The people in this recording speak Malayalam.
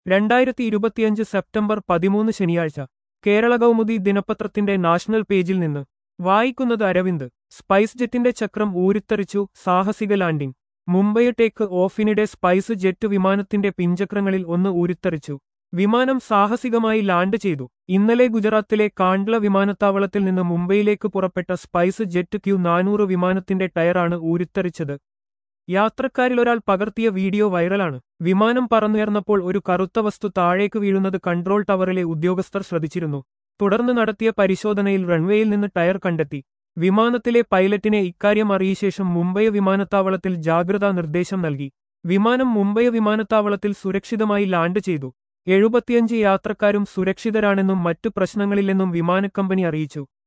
രണ്ടായിരത്തി ഇരുപത്തിയഞ്ച് സെപ്റ്റംബർ പതിമൂന്ന് ശനിയാഴ്ച കേരള കൗമുദി ദിനപത്രത്തിന്റെ നാഷണൽ പേജിൽ നിന്ന് വായിക്കുന്നത് അരവിന്ദ് സ്പൈസ് ജെറ്റിന്റെ ചക്രം ഊരിത്തെറിച്ചു സാഹസിക ലാൻഡിംഗ് മുംബൈ ടേക്ക് ഓഫിനിടെ സ്പൈസ് ജെറ്റ് വിമാനത്തിന്റെ പിഞ്ചക്രങ്ങളിൽ ഒന്ന് ഊരിത്തെറിച്ചു വിമാനം സാഹസികമായി ലാൻഡ് ചെയ്തു ഇന്നലെ ഗുജറാത്തിലെ കാണ്ട്ല വിമാനത്താവളത്തിൽ നിന്ന് മുംബൈയിലേക്ക് പുറപ്പെട്ട സ്പൈസ് ജെറ്റ് ക്യു നാനൂറ് വിമാനത്തിന്റെ ടയറാണ് ഊരിത്തെറിച്ചത് യാത്രക്കാരിലൊരാൾ പകർത്തിയ വീഡിയോ വൈറലാണ് വിമാനം പറന്നുയർന്നപ്പോൾ ഒരു കറുത്ത വസ്തു താഴേക്ക് വീഴുന്നത് കൺട്രോൾ ടവറിലെ ഉദ്യോഗസ്ഥർ ശ്രദ്ധിച്ചിരുന്നു തുടർന്ന് നടത്തിയ പരിശോധനയിൽ റൺവേയിൽ നിന്ന് ടയർ കണ്ടെത്തി വിമാനത്തിലെ പൈലറ്റിനെ ഇക്കാര്യം അറിയ ശേഷം മുംബൈ വിമാനത്താവളത്തിൽ ജാഗ്രതാ നിർദ്ദേശം നൽകി വിമാനം മുംബൈ വിമാനത്താവളത്തിൽ സുരക്ഷിതമായി ലാൻഡ് ചെയ്തു എഴുപത്തിയഞ്ച് യാത്രക്കാരും സുരക്ഷിതരാണെന്നും മറ്റു പ്രശ്നങ്ങളില്ലെന്നും വിമാനക്കമ്പനി അറിയിച്ചു